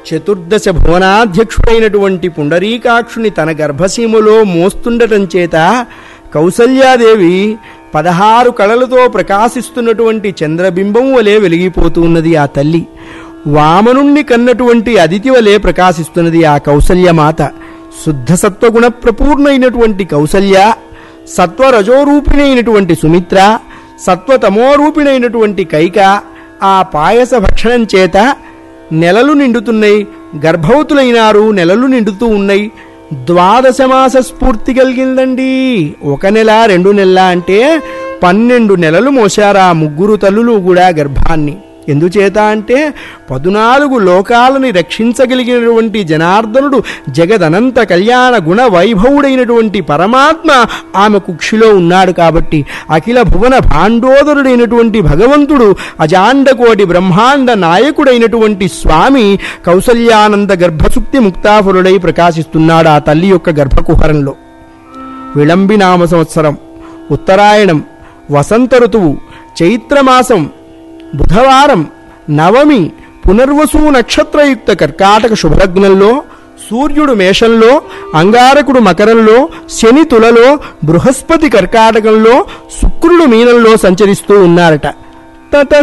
చతుర్దశ భువనాధ్యక్షుడైనటువంటి పుండరీకాక్షుని తన గర్భసీమలో మోస్తుండటం చేత కౌసల్యాదేవి పదహారు కళలతో ప్రకాశిస్తున్నటువంటి చంద్రబింబం వలె వెలిగిపోతూ ఉన్నది ఆ తల్లి వామనుణ్ణి కన్నటువంటి అదితి వలె ప్రకాశిస్తున్నది ఆ కౌసల్యమాత శుద్ధ సత్వగుణ ప్రపూర్ణైనటువంటి కౌసల్య సత్వరజోరూపిణైనటువంటి సుమిత్ర సత్వతమోరూపిణైనటువంటి కైక ఆ పాయస భక్షణం చేత నెలలు నిండుతున్నాయి గర్భవతులైనారు నెలలు నిండుతూ ఉన్నాయి ద్వాదశ మాస స్ఫూర్తి కలిగిందండి ఒక నెల రెండు నెలల అంటే పన్నెండు నెలలు మోశారు ఆ ముగ్గురు తల్లులు కూడా గర్భాన్ని ఎందుచేత అంటే పదునాలుగు లోకాలని రక్షించగలిగినటువంటి జనార్దనుడు జగదనంత కళ్యాణ గుణ వైభవుడైనటువంటి పరమాత్మ ఆమె కుక్షిలో ఉన్నాడు కాబట్టి అఖిల భువన భాండోదరుడైనటువంటి భగవంతుడు అజాండకోటి బ్రహ్మాండ నాయకుడైనటువంటి స్వామి కౌసల్యానంద గర్భసుక్తి ముక్తాఫురుడై ప్రకాశిస్తున్నాడు ఆ తల్లి యొక్క గర్భకుహరంలో విళంబినామ సంవత్సరం ఉత్తరాయణం వసంత ఋతువు చైత్రమాసం బుధవారం నవమి పునర్వసు నక్షత్రయుక్త కర్కాటక శుభలగ్నంలో సూర్యుడు మేషంలో అంగారకుడు మకరంలో శని తులలో బృహస్పతి కర్కాటకంలో శుక్రుడు మీనంలో సంచరిస్తూ ఉన్నారట తత